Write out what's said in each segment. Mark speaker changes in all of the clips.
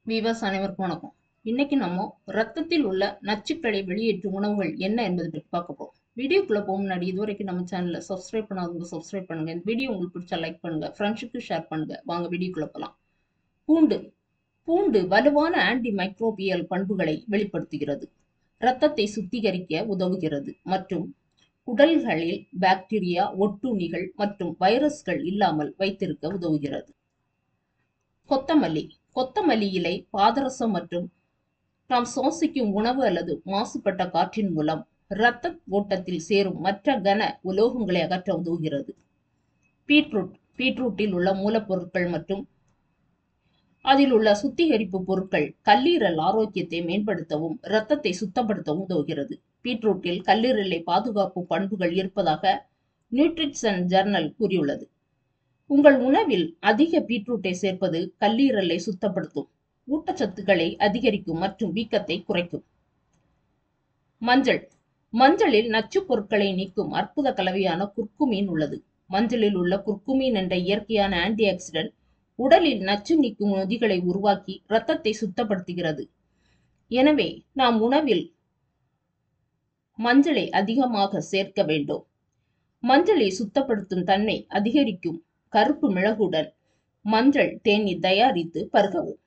Speaker 1: viewers அனைவருக்கும் வணக்கம் இன்னைக்கு நம்ம ரத்தத்தில் உள்ள நச்சுக்களை வெளியேற்றும் உணவுகள் என்ன என்பது பற்றி பார்க்க போறோம் வீடியோக்குள்ள போக முன்னாடி இதுவரைக்கும் நம்ம சேனலை சப்ஸ்கிரைப் பண்ணாதவங்க சப்ஸ்கிரைப் பண்ணுங்க இந்த வீடியோ உங்களுக்கு பிடிச்சா லைக் பண்ணுங்க ஃப்ரெண்ட்ஸுக்கு ஷேர் பண்ணுங்க வாங்க வீடியோக்குள்ள போகலாம் பூண்டு பூண்டு வலுவான ஆன்டி மைக்ரோபியல் பண்புகளை வெளிப்படுத்துகிறது இரத்தத்தை சுத்திகரிக்க உதவுகிறது மற்றும் குடல்களில் பாக்டீரியா ஒட்டுண்ணிகள் மற்றும் வைரஸ்கள் இல்லாமல் வைத்திருக்க உதவுகிறது கொத்தமல்லி கொத்தமல்லி இலை பாதரசம் மற்றும் நாம் சுவாசிக்கும் உணவு அல்லது மாசுபட்ட காற்றின் மூலம் இரத்த ஓட்டத்தில் சேரும் மற்ற கன உலோகங்களை அகற்ற உதவுகிறது பீட்ரூட் பீட்ரூட்டில் உள்ள மூலப்பொருட்கள் மற்றும் அதில் உள்ள சுத்திகரிப்பு பொருட்கள் கல்லீரல் ஆரோக்கியத்தை மேம்படுத்தவும் இரத்தத்தை சுத்தப்படுத்தவும் உதவுகிறது பீட்ரூட்டில் கல்லீரலை பாதுகாப்பு பண்புகள் இருப்பதாக நியூட்ரிஷன் ஜர்னல் கூறியுள்ளது உங்கள் உணவில் அதிக பீட்ரூட்டை சேர்ப்பது கல்லீரலை சுத்தப்படுத்தும் ஊட்டச்சத்துக்களை அதிகரிக்கும் மற்றும் வீக்கத்தை குறைக்கும் மஞ்சள் மஞ்சளில் நச்சுப் பொருட்களை நீக்கும் அற்புத கலவையான குர்குமீன் உள்ளது மஞ்சளில் உள்ள குர்குமீன் என்ற இயற்கையான ஆன்டி ஆக்சிடென்ட் உடலில் நச்சு நீக்கும் நொதிகளை உருவாக்கி இரத்தத்தை சுத்தப்படுத்துகிறது எனவே நாம் உணவில் மஞ்சளை அதிகமாக சேர்க்க வேண்டும் மஞ்சளை சுத்தப்படுத்தும் தன்மை அதிகரிக்கும் கருப்பு மிளகுடன் மஞ்சள் தேநீர் தயாரித்து பருகவும்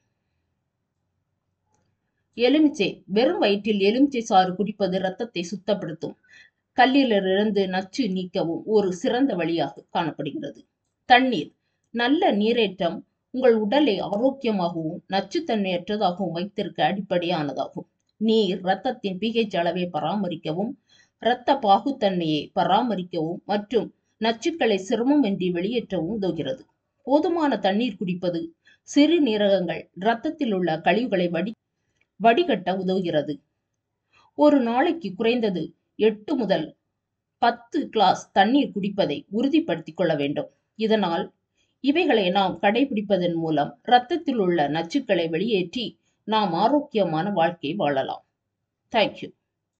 Speaker 1: எலுமிச்சை வெறும் வயிற்றில் எலுமிச்சை சாறு குடிப்பது இரத்தத்தை சுத்தப்படுத்தும் கல்லீரலிருந்து நச்சு நீக்கவும் ஒரு சிறந்த வழியாக காணப்படுகிறது தண்ணீர் நல்ல நீரேற்றம் உங்கள் உடலை ஆரோக்கியமாகவும் நச்சுத்தன்மையற்றதாகவும் வைத்திருக்க அடிப்படையானதாகும் நீர் இரத்தத்தின் பிஹெச் அளவை பராமரிக்கவும் இரத்த பாகுத்தன்மையை பராமரிக்கவும் மற்றும் நச்சுக்களை சிரமமின்றி வெளியேற்றவும் உதவுகிறது போதுமான தண்ணீர் குடிப்பது சிறுநீரகங்கள் இரத்தத்தில் உள்ள கழிவுகளை வடி வடிகட்ட உதவுகிறது ஒரு நாளைக்கு குறைந்தது எட்டு முதல் பத்து கிளாஸ் தண்ணீர் குடிப்பதை உறுதிப்படுத்திக் கொள்ள வேண்டும் இதனால் இவைகளை நாம் கடைபிடிப்பதன் மூலம் இரத்தத்தில் உள்ள நச்சுக்களை வெளியேற்றி நாம் ஆரோக்கியமான வாழ்க்கை வாழலாம் தேங்க்யூ